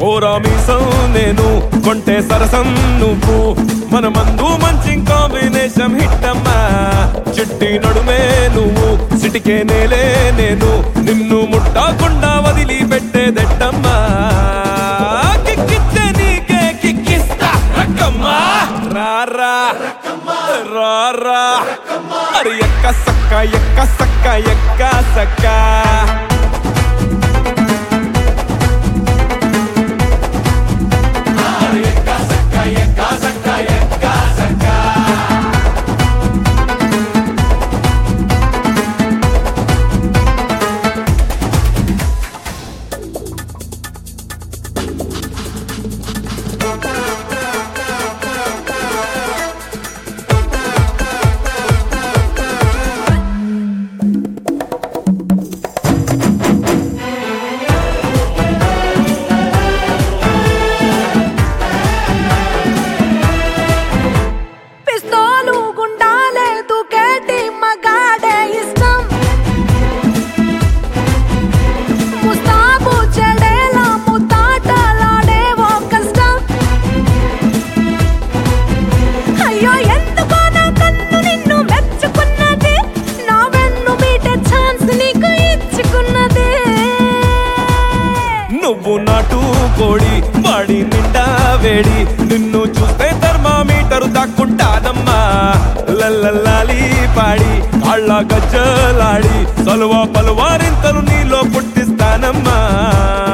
ఓరా మీసం నేను కొంటే సరసం నువ్వు మన మందు మంచి కాంబినేషన్ హిట్ అమ్మా చిట్టి నడుమే నువ్వు సిటికే నేలే నేను నిన్ను ముట్టకుండా వదిలి పెట్టేదెట్టమ్మా కిక్కిచ్చే నీకే కిక్కిస్తా రక్కమ్మా రారా రారా అరే ఎక్క సక్క ఎక్క సక్క ఎక్క సక్క పిస్తోలు గుండాలే దూకేటి మగాడే ఇష్టం ముస్తాబు చెడేలా ముతాటలాడేవో కష్టం అయ్యో ఎందుకో నా కన్ను నిన్ను మెచ్చుకున్నది నా వెన్ను మీటే ఛాన్స్ నీకు ఇచ్చుకున్నది నువ్వు నాటు కోడి వాడి నిండా వేడి నిన్ను చూస్తే థర్మామీటరు దాక్కుంటాదమ్మా లల్లల్లాలి పాడి కాళ్ళ గజ్జలాడి సలువ పలువారింతలు నీలో పుట్టిస్తానమ్మా